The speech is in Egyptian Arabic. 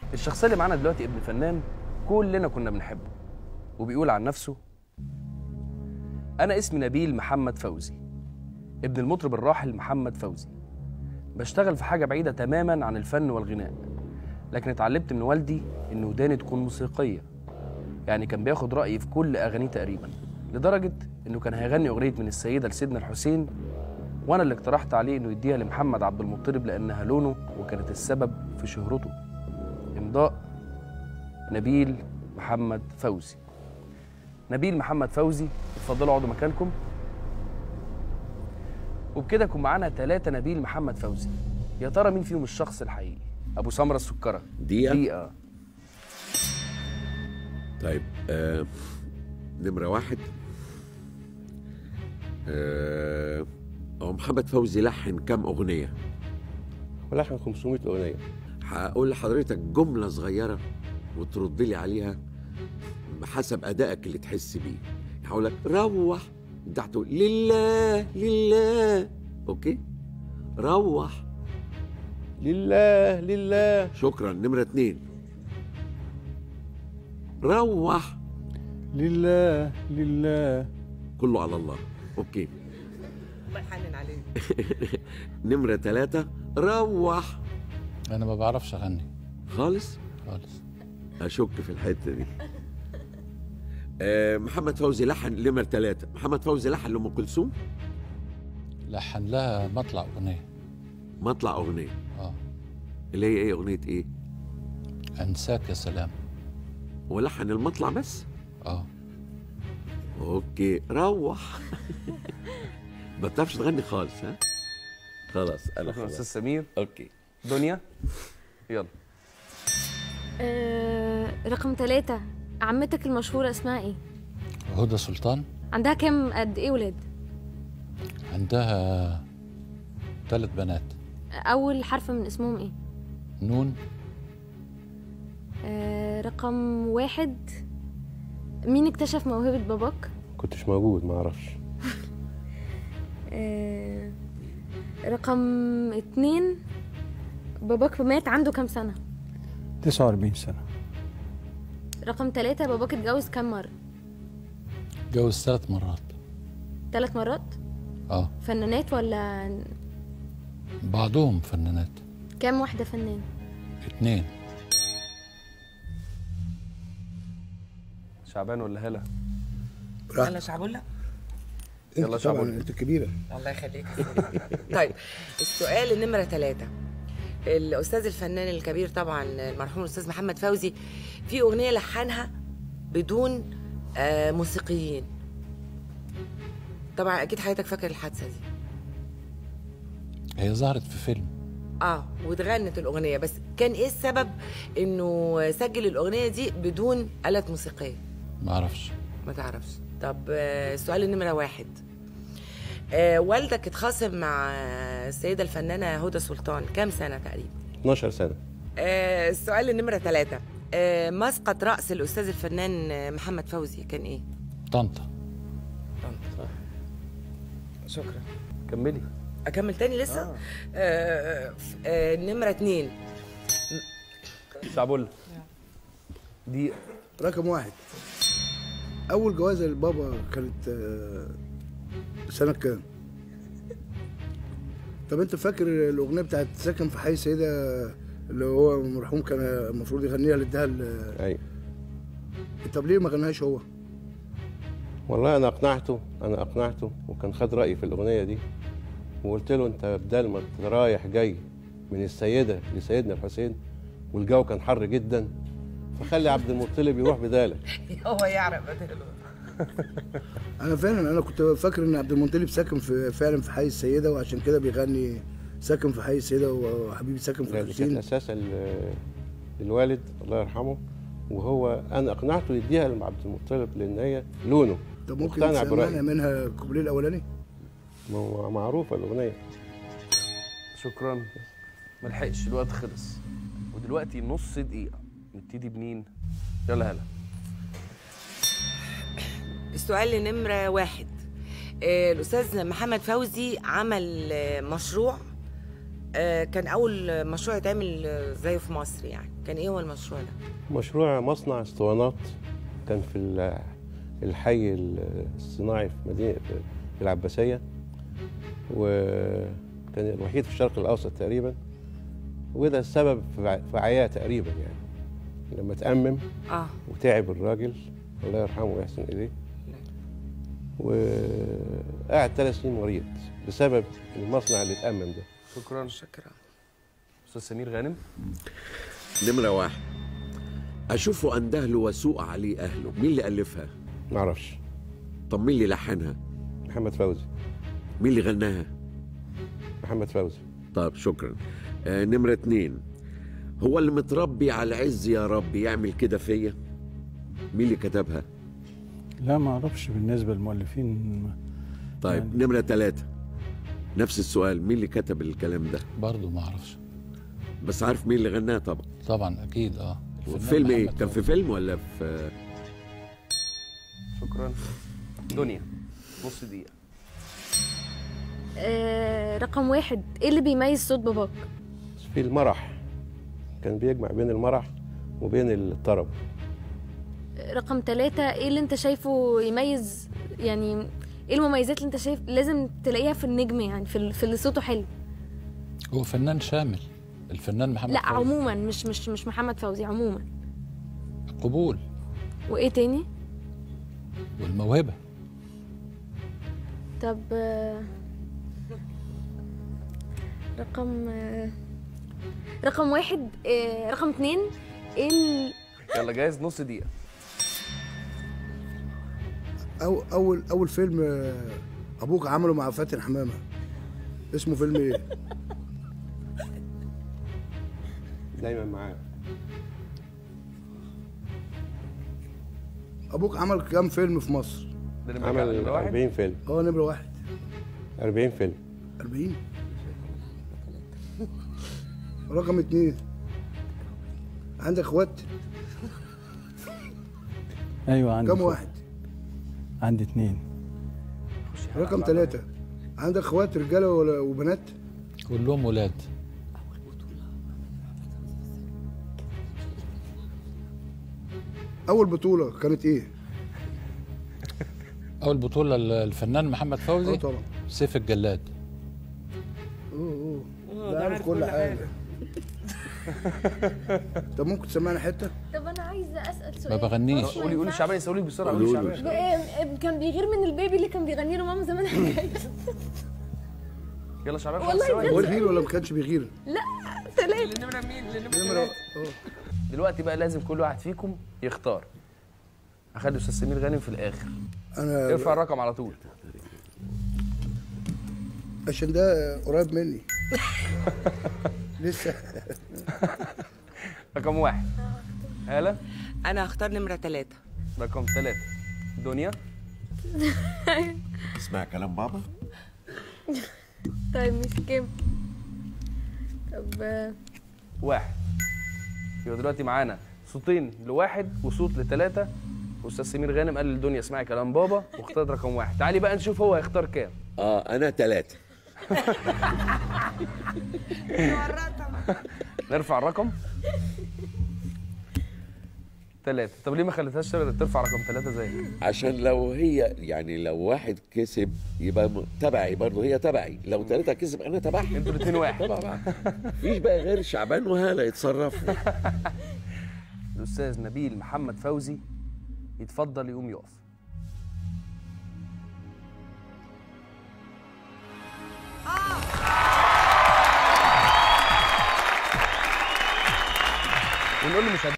الشخصيه اللي معانا دلوقتي ابن فنان كلنا كنا بنحبه وبيقول عن نفسه انا اسمي نبيل محمد فوزي ابن المطرب الراحل محمد فوزي بشتغل في حاجه بعيده تماما عن الفن والغناء لكن اتعلمت من والدي ان وداني تكون موسيقيه يعني كان بياخد رايي في كل اغانيه تقريبا لدرجه انه كان هيغني اغنيه من السيده لسيدنا الحسين وانا اللي اقترحت عليه انه يديها لمحمد عبد المطلب لانها لونه وكانت السبب في شهرته امضاء نبيل محمد فوزي نبيل محمد فوزي اتفضلوا اقعدوا مكانكم وبكده يكون معانا ثلاثة نبيل محمد فوزي يا ترى مين فيهم الشخص الحقيقي ابو سمرة السكرة دقيقة دقيقة طيب آه نمرة واحد آه هو محمد فوزي لحن كام أغنية؟ ولحن 500 اغنيه هقول لحضرتك جملة صغيرة وترد لي عليها بحسب أدائك اللي تحس بيه هقول لك روح انت هتقول لله لله اوكي روح لله لله شكرا نمرة اتنين روح لله لله كله على الله اوكي الله يحنن عليك نمرة ثلاثة روح انا ما بعرفش اغني خالص خالص اشك في الحته دي آه محمد فوزي لحن نمرة ثلاثة محمد فوزي لحن لأم كلثوم لحن لها مطلع اغنيه مطلع أغنية اه اللي هي إيه أغنية إيه انساك يا سلام ولحن المطلع بس اه أوكي روح ما بتعرفش تغني خالص ها خلاص أنا شكرا استاذ خلاص سمير أوكي دنيا يلا آه، رقم ثلاثة عمتك المشهورة اسمها ايه؟ هدى سلطان عندها كام قد ايه ولاد؟ عندها ثلاث بنات أول حرف من اسمهم ايه؟ نون آه، رقم واحد مين اكتشف موهبة باباك؟ كنتش موجود ما اعرفش آه، رقم اتنين باباك مات عنده كام سنة؟ 49 سنة رقم ثلاثة باباك اتجوز كام مرة؟ جوز ثلاث مرات ثلاث مرات؟ اه فنانات ولا بعضهم فنانات كام واحدة فنان؟ اتنين شعبان ولا هلا يلا شعبولة يلا انت شعبولة. طبعا انت كبيرة الله يخليك طيب السؤال النمرة ثلاثة الأستاذ الفنان الكبير طبعا المرحوم الأستاذ محمد فوزي في أغنية لحنها بدون آه موسيقيين طبعا أكيد حضرتك فاكر الحادثة دي هي ظهرت في فيلم اه واتغنت الأغنية بس كان إيه السبب إنه سجل الأغنية دي بدون آلات موسيقية ما اعرفش ما تعرفش طب آه، السؤال النمرة واحد آه والدك اتخاصم مع السيدة الفنانة هدى سلطان كام سنة تقريبا 12 سنه آه السؤال النمرة ثلاثة آه مسقط رأس الأستاذ الفنان آه، محمد فوزي كان إيه؟ طنطا شكرا كملي أكمل تاني لسه؟ آه. آه آه نمرة اتنين شعبولة دقيقة رقم واحد أول جوازة لبابا كانت آه، سنة كام؟ طب أنت فاكر الأغنية بتاعت ساكن في حي سيدة اللي هو المرحوم كان المفروض يغنيها اللي اداها ل- ايوه طب ليه ما غناهاش هو؟ والله انا اقنعته انا اقنعته وكان خد رايي في الاغنيه دي وقلت له انت بدل ما أنت رايح جاي من السيده لسيدنا الحسين والجو كان حر جدا فخلي عبد المطلب يروح بدالك هو يعرف بدله أنا فعلا أنا كنت فاكر إن عبد المنطلب ساكن في فعلا في حي السيدة وعشان كده بيغني ساكن في حي السيدة وحبيبي ساكن في يعني كانت الحسين اساسا ل- للوالد الله يرحمه وهو انا اقنعته يديها لعبد المطلب لان هي لونه طب ممكن مقتنع تسمعنا برأيي منها الكوبليه الأولاني؟ ما هو معروفه الاغنيه شكرا ملحقش الوقت خلص ودلوقتي نص دقيقة نبتدي بمين؟ يلا هلا السؤال نمرة واحد آه، الأستاذ محمد فوزي عمل آه، مشروع آه، كان أول مشروع يتعمل آه، زيه في مصر يعني كان ايه هو المشروع ده مشروع مصنع اسطوانات كان في ال- الحي الصناعي في مدينة في العباسية وكان الوحيد في الشرق الأوسط تقريبا وده السبب في ع- في عياه تقريبا يعني لما تأمم اه وتعب الراجل الله يرحمه ويحسن إليه وقعد ثلاث سنين مريض بسبب المصنع اللي اتأمم ده شكرا شكرا استاذ سمير غانم نمرة واحد أشوفه أندهله وسوء عليه أهله مين اللي ألفها؟ معرفش طب مين اللي لحنها؟ محمد فوزي مين اللي غناها؟ محمد فوزي طيب شكرا آه نمرة اتنين هو اللي متربي على العز يا رب يعمل كده فيا مين اللي كتبها لا ما اعرفش بالنسبه للمؤلفين طيب نمرة تلاتة نفس السؤال مين اللي كتب الكلام ده برضه ما اعرفش بس عارف مين اللي غناها طبعا طبعا اكيد اه الفنان فيلم ايه محمد كان في فوزي. فيلم ولا في شكرا دنيا نص دقيقه آه رقم واحد ايه اللي بيميز صوت باباك في المرح كان بيجمع بين المرح وبين الطرب رقم ثلاثة ايه اللي انت شايفه يميز يعني ايه المميزات اللي انت شايف لازم تلاقيها في النجم يعني في, ال- في اللي صوته حلو هو فنان شامل الفنان محمد لا فوزي. عموما مش مش مش محمد فوزي عموما قبول وايه تاني والموهبه طب آه، رقم آه، رقم واحد آه، رقم اتنين ايه ال- يلا جاهز نص دقيقه أو اول اول فيلم آه، ابوك عمله مع فاتن حمامه اسمه فيلم ايه دايما معاه ابوك عمل كام فيلم في مصر ده نمرة عمل نمرة واحد 40 فيلم هو نمره واحد 40 فيلم 40 رقم اتنين عندك اخوات ايوه عندي كم اخوات. واحد عندي اتنين رقم ثلاثة عندك اخوات رجاله ولا- وبنات كلهم ولاد اول بطوله كانت ايه اول بطوله الفنان محمد اه فوزي طبعا سيف الجلاد اوه اوه ده عارف كل حاجه طب ممكن تسمعنا حته طب انا عايزه اسال ما سؤال بغنيش قولي قولي شعبان يسألوني بسرعه قولي قولوا له. شعبان كان بيغير من البيبي اللي كان بيغني له ماما زمان يلا شعبان والله خمس ثواني. هو بيغير ولا ما كانش بيغير ثلاثة نمرة مين نمره اه دلوقتي بقى لازم كل واحد فيكم يختار اخلي استاذ سمير غانم في الاخر انا ارفع الرقم على طول عشان ده قريب مني لسه رقم واحد هالة انا هختار نمرة ثلاثة رقم ثلاثة دنيا اسمع كلام بابا طيب مش كام طب آه، واحد يبقى دلوقتي معانا صوتين لواحد وصوت لثلاثة واستاذ سمير غانم قال للدنيا اسمعي كلام بابا واختار رقم واحد تعالي بقى نشوف هو هيختار كام اه انا ثلاثة نرفع الرقم ثلاثة طب ليه ما خليتهاش ترفع رقم ثلاثة زي عشان لو هي يعني لو واحد كسب يبقى م- تبعي برضه هي تبعي لو ثلاثة كسب انا تبعهم انتوا الاثنين واحد طبعا مفيش بقى غير شعبان وهالة يتصرفوا الاستاذ نبيل محمد فوزي يتفضل يقوم يقف ونقول له مش